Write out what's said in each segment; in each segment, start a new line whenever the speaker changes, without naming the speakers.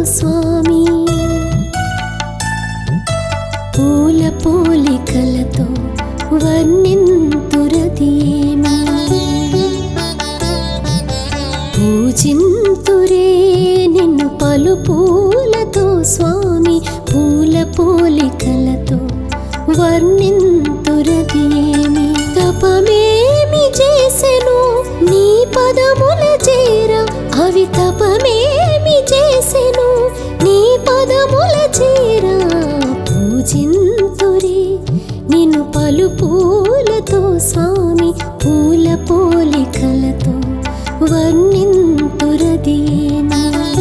స్వామి పూల పోలికలతో వర్ణింతురదేమి పూజింతురే నిన్ను పలు పూలతో స్వామి పూల పోలికలతో వర్ణింతురదేమి తపమేమి చేసెను నీ పదముల చేర అవి తపమేమి చేసెను నీ పదముల చేర పూజింతురే నిన్ను పలు పూలతో స్వామి పూల పోలికలతో వర్ణింతురదేమి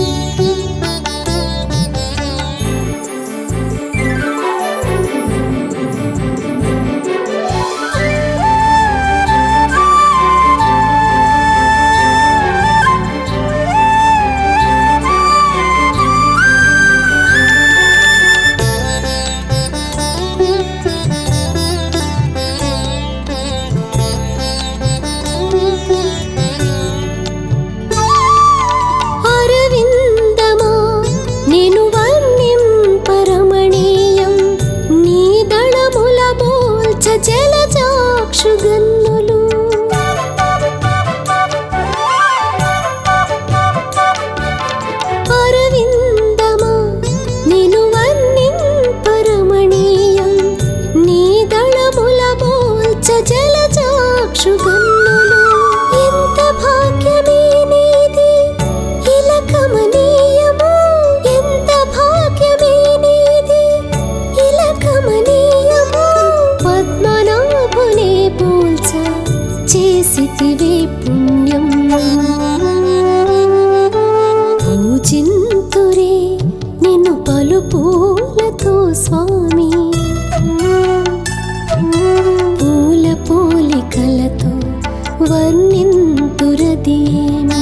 అరవిందమా నేను వర్ణింపరమణీయం నీ దళముల బోల్చ జలజాక్షుగన్నులు అరవిందమా నేను వర్ణింపరమణీయం నీ దళముల బోల్చ జలజాక్షుగన్నులు ఎంత భాగ్యమే నీది ఇలా కమనీయము ఎంత భాగ్యమే నీది ఇలా కమనీయము పద్మనాభునే పోల్చ చేసితివే పుణ్యం పూజింతురే నిన్ను పలు పూలతో స్వామి పూల పోలికలతో వర్ణింతురదేమి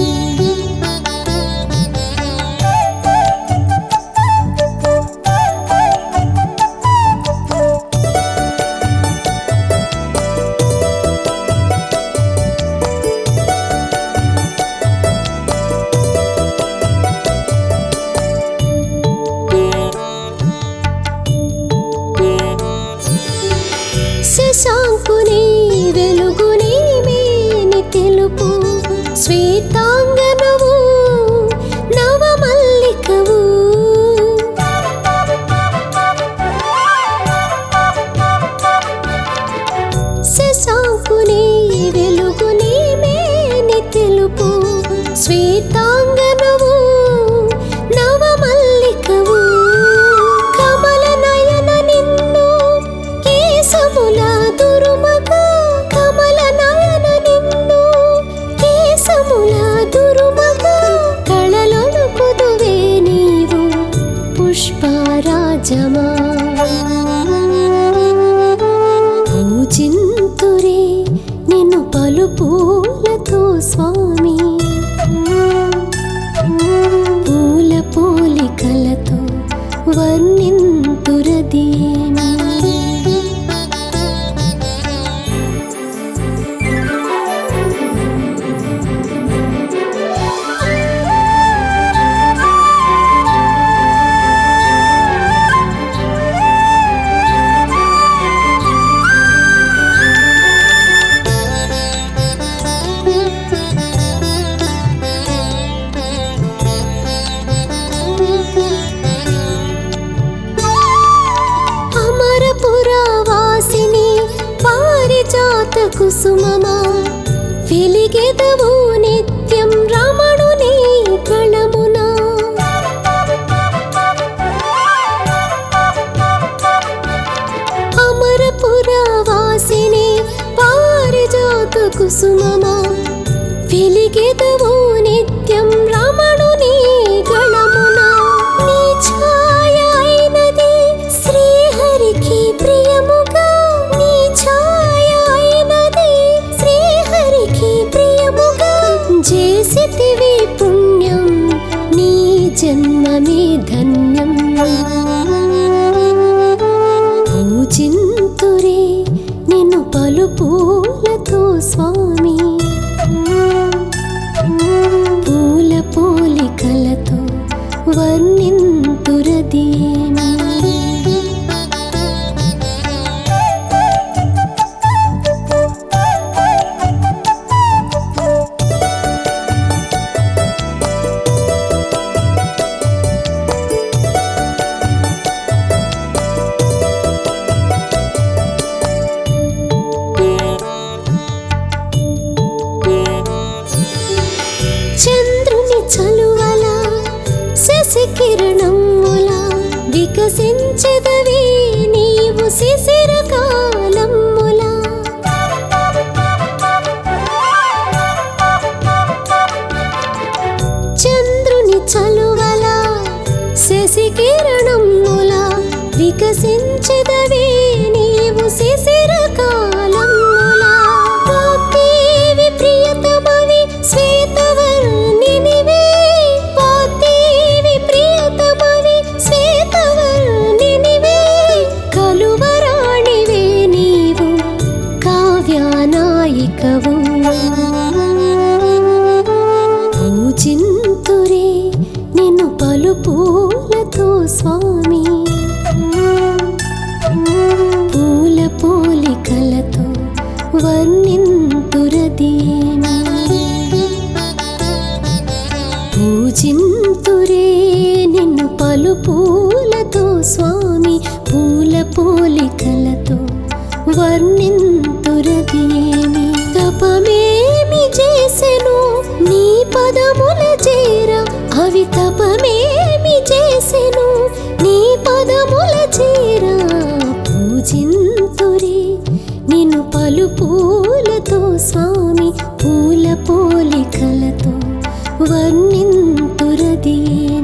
శశాంకుని వెలుగుని మేని తెలుపు శ్వేతాంగనవు నవమల్లికవు శశాంకుని వెలుగుని మేని తెలుపు శ్వేతాంగనవు నవమల్లికవు కమల నయన నిన్ను కేశముల దురుమగ కమల నయన నిన్ను కేశముల దురుమగ కళలను కుదువే నీవు పుష్పరాజమా పూజింతురే నిన్ను పలు పూలతో స్వామి పూల పోలికలతో వర్ణింతురదేమి అమరపురవాసిని పారిజాత కుసుమమా వెలిగెదవు నిత్యం రమణుని కళమున అమరపురవాసిని పారిజాత కుసుమమా వెలిగెదవు నిత్యం రమణుని గళమున నీ ఛాయ అయినది శ్రీహరికి ప్రియముగా నీ ఛాయ అయినది శ్రీహరికి ప్రియముగా చేసితివి పుణ్యం నీ జన్మమే ధన్యం పూజింతురే నిన్ను పలు పూలతో స్వామి పూల పోలికలతో వర్ నివసించెదవే నీవు శిశిర కాలములా వాగ్దేవి ప్రియతమవి శ్వేతవర్ణినివే వాగ్దేవి ప్రియతమవి శ్వేతవర్ణినివే కలువరాణివే నీవు కావ్యానాయికవు పూజింతురే నిన్ను పలు పూలతో స్వామి పూల పోలికలతో వర్ణింతురదీమి పూజింతురే నిన్ను పలు పూలతో స్వామి పూల పోలికలతో వర్ణింతురదీమి తపమేమి చేసెను నీ పదముల చేర అవి తపమేమి చేసెను నీ పదముల చేర పూజింతురే నిన్ను పలు పూలతో స్వామి పూల పోలికలతో వర్ణింతురదీమి